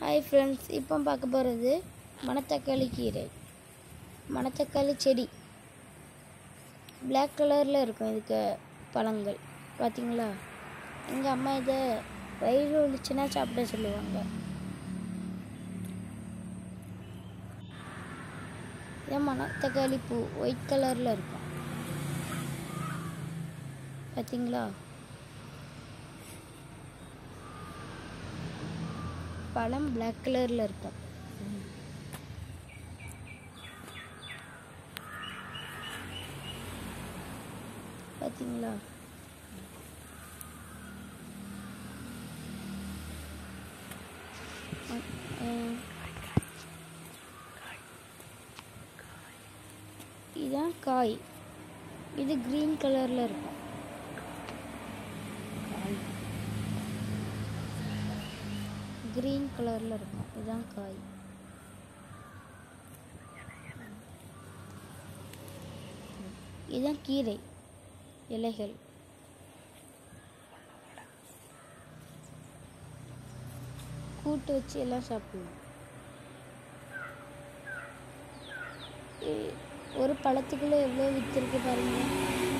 hi friends இப்போ பார்க்க போகிறது மணத்தக்காளி கீரை மணத்தக்காளி செடி Black கலரில் இருக்கும் இதுக்கு பழங்கள் பார்த்தீங்களா எங்கள் அம்மா இதை வயிறு வந்துச்சுன்னா சாப்பிட சொல்லுவாங்க இது மணத்தக்காளி பூ ஒயிட் கலரில் இருக்கும் பார்த்தீங்களா பழம் Black கலரில் இருக்கும் பார்த்தீங்களா அஹ், இதான் காய் இது க்ரீன் கலரில் இருக்கும் க்ரீன் கலரில் இருக்கும் இதுதான் காய் இதுதான் கீரை இலைகள் கூட்டு வச்சு எல்லாம் சாப்பிடலாம் இ- ஒரு பழத்துக்குள்ள எவ்வளோ வித்து இருக்கு பாருங்க